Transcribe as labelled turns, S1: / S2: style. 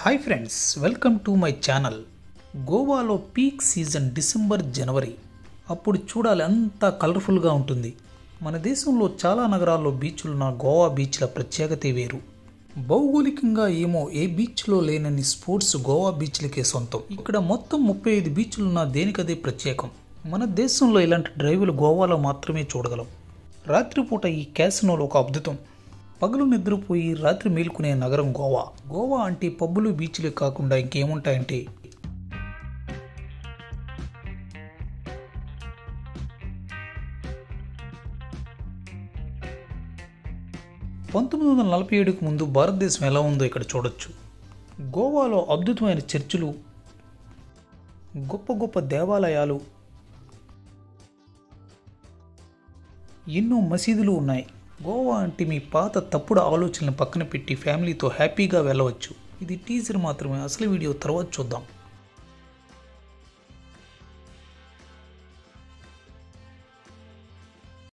S1: hi friends welcome to my channel గోవాలో peak season December జనవరి అప్పుడు చూడాలి అంతా కలర్ఫుల్గా ఉంటుంది మన దేశంలో చాలా నగరాల్లో బీచ్లున్న గోవా బీచ్ల ప్రత్యేకత వేరు భౌగోళికంగా ఏమో ఏ బీచ్లో లేనన్ని స్పోర్ట్స్ గోవా బీచ్లకే సొంతం ఇక్కడ మొత్తం ముప్పై ఐదు బీచ్లున్న దేనికదే ప్రత్యేకం మన దేశంలో ఇలాంటి డ్రైవులు గోవాలో మాత్రమే చూడగలం రాత్రిపూట ఈ క్యాసినోలో ఒక అద్భుతం పగలు నిద్రపోయి రాత్రి మేల్కొనే నగరం గోవా గోవా అంటే పబ్బులు బీచ్లే కాకుండా ఇంకేముంటాయంటే పంతొమ్మిది వందల నలభై ఏడుకు ముందు భారతదేశం ఎలా ఉందో ఇక్కడ చూడొచ్చు గోవాలో అద్భుతమైన చర్చిలు గొప్ప గొప్ప దేవాలయాలు ఎన్నో మసీదులు ఉన్నాయి గోవా అంటే మీ పాత తప్పుడు ఆలోచనలను పక్కన పెట్టి ఫ్యామిలీతో హ్యాపీగా వెళ్ళవచ్చు ఇది టీజర్ మాత్రమే అసలు వీడియో తర్వాత చూద్దాం